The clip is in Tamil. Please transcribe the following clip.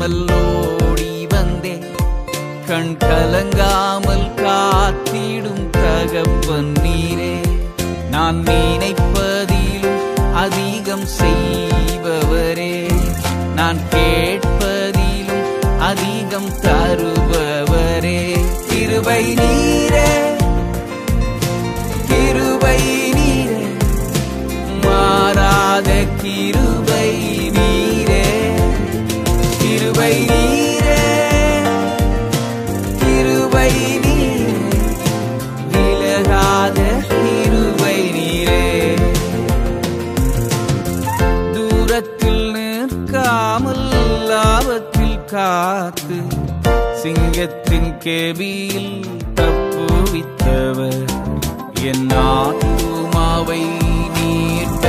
அஞ்சாமல் ஓடி வந்தேன் கண் கலங்காமல் காத்திடும் தகப்பன் நீரே நான் நினைப்பதிலும் அதிகம் செய்பவரே நான் கேட்பதிலும் அதிகம் தருபவரே கிருபை நீரே கிருபை நீரே மாறாத கிருபை நீரே கிருபை நீரே கிருபை நீரே விலகாத கிருபை நீரே தூரத்தில் நிற்காமல் லாபத்தில் காத்து சிங்கத்தின் கேபியில் தப்புவித்தவர் என் ஆத்துமாவை நீர்